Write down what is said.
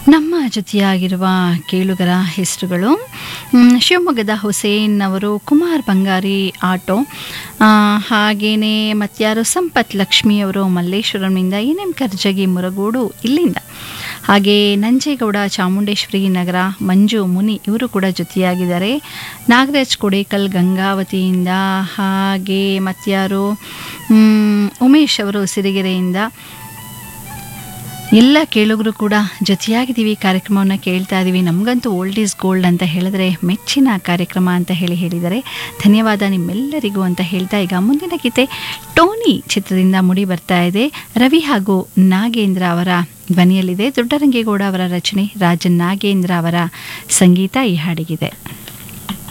ನಮ್ಮ ಜೊತೆಯಾಗಿರುವ ಕೇಳುಗರ ಹೆಸರುಗಳು ಮ್, ಶಿವಮೊಗ್ಗದ ಹುಸೇನ್ ಅವರು ಕುಮಾರ್ ಬಂಗಾರಿ ಆಟೋ ಆ, ಹಾಗೇನೆ ಮತ್ಯಾರು ಸಂಪತ್ ಲಕ್ಷ್ಮಿ ಅವರು ಮಲ್ಲೇಶ್ವರಂನಿಂದ ಎನ್ ಎಂ ಕರ್ಜಗಿ ಮುರಗೋಡು ಇಲ್ಲಿಂದ ಹಾಗೆ ನಂಜೇಗೌಡ ಚಾಮುಂಡೇಶ್ವರಿ ನಗರ ಮಂಜು ಮುನಿ ಇವರು ಕೂಡ ಜೊತೆಯಾಗಿದ್ದಾರೆ ನಾಗರಾಜ್ ಕೊಡೇಕಲ್ ಗಂಗಾವತಿಯಿಂದ ಹಾಗೆ ಮತ್ಯಾರು ಮ್, ಉಮೇಶ್ ಅವರು ಸಿರಿಗೆರೆಯಿಂದ ಎಲ್ಲ ಕೇಳುಗರು ಕೂಡ ಜೊತೆಯಾಗಿದ್ದೀವಿ ಕಾರ್ಯಕ್ರಮವನ್ನು ಕೇಳ್ತಾ ಇದ್ದೀವಿ ನಮಗಂತೂ ಓಲ್ಡ್ ಈಸ್ ಗೋಲ್ಡ್ ಅಂತ ಹೇಳಿದ್ರೆ ಮೆಚ್ಚಿನ ಕಾರ್ಯಕ್ರಮ ಅಂತ ಹೇಳಿ ಹೇಳಿದ್ದಾರೆ ಧನ್ಯವಾದ ನಿಮ್ಮೆಲ್ಲರಿಗೂ ಅಂತ ಹೇಳ್ತಾ ಈಗ ಮುಂದಿನ ಗೀತೆ ಟೋನಿ ಚಿತ್ರದಿಂದ ಮುಡಿ ಬರ್ತಾ ಇದೆ ರವಿ ಹಾಗೂ ನಾಗೇಂದ್ರ ಅವರ ಧ್ವನಿಯಲ್ಲಿದೆ ದೊಡ್ಡರಂಗೇಗೌಡ ಅವರ ರಚನೆ ರಾಜನ್ ನಾಗೇಂದ್ರ ಅವರ ಸಂಗೀತ ಈ ಹಾಡಿಗಿದೆ